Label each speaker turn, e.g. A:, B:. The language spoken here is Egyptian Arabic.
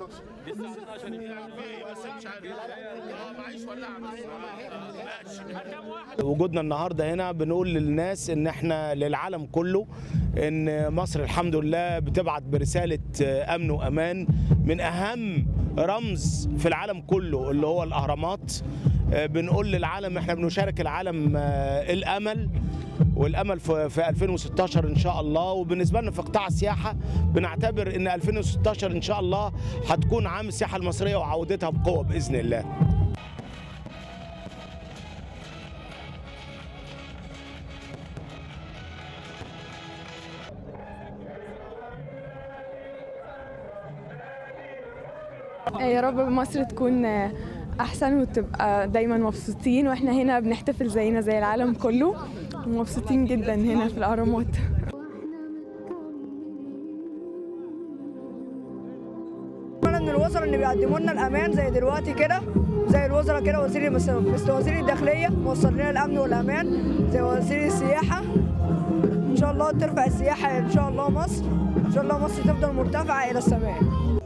A: وجودنا النهارده هنا بنقول للناس ان احنا للعالم كله ان مصر الحمد لله بتبعت برساله امن وامان من اهم رمز في العالم كله اللي هو الاهرامات بنقول للعالم احنا بنشارك العالم الامل والامل في في 2016 ان شاء الله وبالنسبه لنا في قطاع السياحه بنعتبر ان 2016 ان شاء الله هتكون عام السياحه المصريه وعودتها بقوه باذن الله
B: يا رب مصر تكون احسن وتبقى دايما مبسوطين واحنا هنا بنحتفل زينا زي العالم كله ومبسوطين جدا هنا في الاهرامات
C: اتمنى ان الوزراء اللي بيقدموا لنا الامان زي دلوقتي كده زي الوزراء كده وزير مثل وزير الداخليه موصل لنا الامن والامان زي وزير السياحه ان شاء الله ترفع السياحه ان شاء الله مصر ان شاء الله مصر تفضل مرتفعه الى السماء